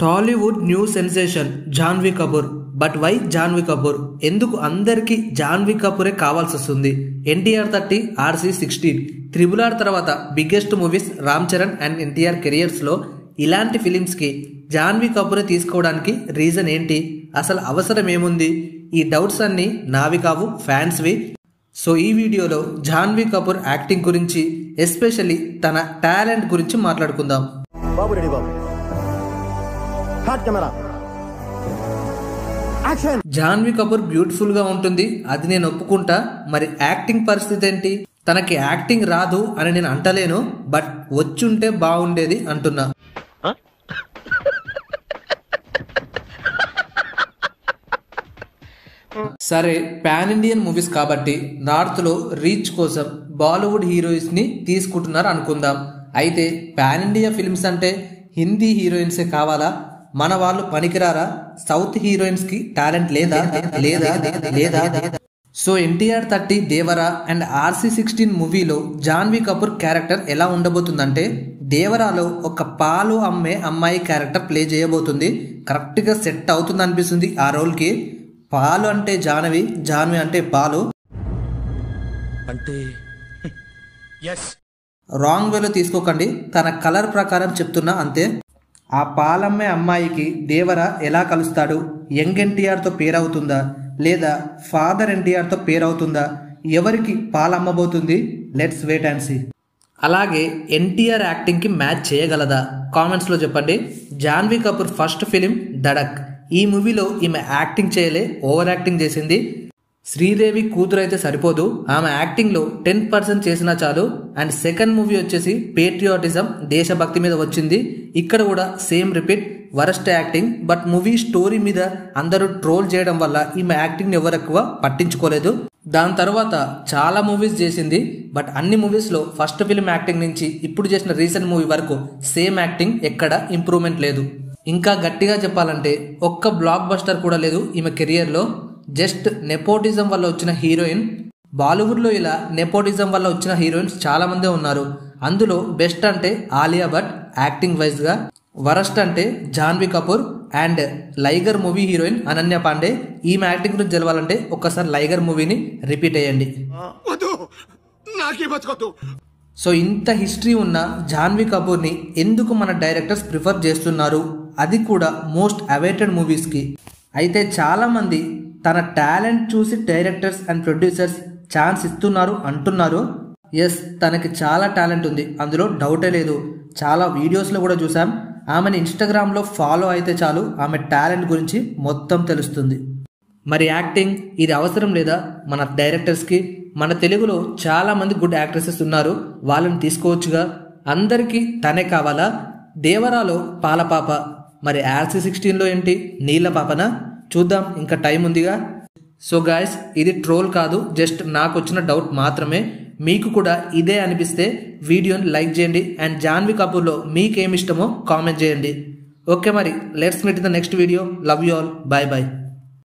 Tollywood new sensation Janhvi Kapoor but why Janhvi Kapoor ఎందుకు అందరికీ జాన్వీ కపూరే కావాల్సి వస్తుంది NTR thirty RC sixteen triple R తర్వాత biggest movies Ram Charan and NTR కెరియర్స్లో ఇలాంటి ఫిలిమ్స్కి జాన్వీ కపూరే తీసుకోవడానికి రీజన్ ఏంటి అసలు అవసరం ఏముంది ఈ డౌట్స్ అన్నీ నావి కావు ఫ్యాన్స్వి సో ఈ వీడియోలో జాన్వీ కపూర్ యాక్టింగ్ గురించి ఎస్పెషల్లీ తన టాలెంట్ గురించి మాట్లాడుకుందాం బాబు రెడీ బాబు hot camera action Janhvi Kapoor beautiful గా ఉంటుంది అది నేను ఒప్పుకుంటా మరి యాక్టింగ్ పరిస్థితి ఏంటి తనకి యాక్టింగ్ రాదు అని నేను అంటలేను బట్ వచ్చుంటే బాగుండేది అంటున్నా సరే పాన్ ఇండియన్ మూవీస్ కాబట్టి నార్త్ లో రీచ్ కోసం బాలీవుడ్ హీరోయిన్స్ ని తీసుకుంటున్నారు అనుకుందాం అయితే పాన్ ఇండియా ఫిల్మ్స్ అంటే హిందీ హీరోయిన్సే కావాలా మన వాళ్ళు పనికిరారా సౌత్ హీరోయిన్స్ కి టాలెంట్ లేదా లేదా లేదా so NTR thirty Devara and RC sixteen మూవీలో జాన్వీ కపూర్ క్యారెక్టర్ ఎలా ఉండబోతుందంటే దేవరాలో ఒక పాలు అమ్మే అమ్మాయి క్యారెక్టర్ ప్లే చేయబోతుంది కరెక్ట్ గా సెట్ అవుతుంది అనిపిస్తుంది ఆ రోల్ కి పాలు అంటే జానవి జాన్వి అంటే పాలు అంటే ఎస్ రాంగ్ వేలో తీసుకోకండి తన కలర్ ప్రకారం చెప్తున్నా అంతే ఆ పాలమ్మే అమ్మాయికి దేవర ఎలా కలుస్తాడు యంగ్ ఎన్టీఆర్తో పేరవుతుందా లేదా ఫాదర్ ఎన్టీఆర్తో పేరవుతుందా ఎవరికి పాలమ్మబోతుంది లెట్స్ వెయిట్ అండ్ సీ అలాగే ఎన్టీఆర్ యాక్టింగ్కి మ్యాచ్ చేయగలదా కామెంట్స్లో చెప్పండి జాన్వీ కపూర్ ఫస్ట్ ఫిలిం దడక్ ఈ మూవీలో ఈమె యాక్టింగ్ చేయలే ఓవర్ యాక్టింగ్ చేసింది శ్రీదేవి కూతురు అయితే సరిపోదు ఆమె యాక్టింగ్లో టెన్ పర్సెంట్ చేసినా చాలు అండ్ సెకండ్ మూవీ వచ్చేసి పేట్రియాటిజం దేశభక్తి మీద వచ్చింది ఇక్కడ కూడా same repeat worst acting but movie story మీద అందరూ ట్రోల్ చేయడం వల్ల ఈమె యాక్టింగ్ ఎవరు ఎక్కువ పట్టించుకోలేదు దాని తర్వాత చాలా మూవీస్ చేసింది బట్ అన్ని మూవీస్లో ఫస్ట్ ఫిల్మ్ యాక్టింగ్ నుంచి ఇప్పుడు చేసిన రీసెంట్ మూవీ వరకు సేమ్ యాక్టింగ్ ఎక్కడ ఇంప్రూవ్మెంట్ లేదు ఇంకా గట్టిగా చెప్పాలంటే ఒక్క బ్లాక్ బస్టర్ కూడా లేదు ఈమె కెరియర్లో జస్ట్ నెపోటిజం వల్ల వచ్చిన హీరోయిన్ బాలీవుడ్లో ఇలా నెపోటిజం వల్ల వచ్చిన హీరోయిన్స్ చాలా మందే ఉన్నారు అందులో బెస్ట్ అంటే ఆలియా భట్ యాక్టింగ్ వైజ్గా వరస్ట్ అంటే Janhvi Kapoor and Liger movie heroine Ananya Panday ఈమె యాక్టింగ్ గురించి తెలవాలంటే ఒక్కసారి లైగర్ మూవీని రిపీట్ అయ్యండి వద్దు నాకే బతకొద్దు సో ఇంత హిస్టరీ ఉన్న జాన్వీ కపూర్ని ఎందుకు మన డైరెక్టర్స్ ప్రిఫర్ చేస్తున్నారు అది కూడా మోస్ట్ అవైటెడ్ మూవీస్కి అయితే చాలామంది తన టాలెంట్ చూసి డైరెక్టర్స్ అండ్ ప్రొడ్యూసర్స్ ఛాన్స్ ఇస్తున్నారు అంటున్నారు ఎస్ తనకి చాలా టాలెంట్ ఉంది అందులో డౌటే లేదు చాలా వీడియోస్లో కూడా చూసాం ఆమెను ఇన్స్టాగ్రామ్లో ఫాలో అయితే చాలు ఆమె టాలెంట్ గురించి మొత్తం తెలుస్తుంది మరి యాక్టింగ్ ఇది అవసరం లేదా మన డైరెక్టర్స్కి మన తెలుగులో చాలా మంది గుడ్ యాక్ట్రెసెస్ ఉన్నారు వాళ్ళని తీసుకోవచ్చుగా అందరికీ తనే కావాలా దేవరాలో పాలపాప మరి ఆర్సీ సిక్స్టీన్లో ఏంటి నీళ్ళ పాపనా చూద్దాం ఇంకా టైం ఉందిగా సో గాయస్ ఇది ట్రోల్ కాదు జస్ట్ నాకు వచ్చిన డౌట్ మాత్రమే మీకు కూడా ఇదే అనిపిస్తే వీడియోని లైక్ చేయండి అండ్ జాన్వీ కపూర్లో మీకేమి ఇష్టమో కామెంట్ చేయండి ఓకే మరి let's meet the next video love you all bye bye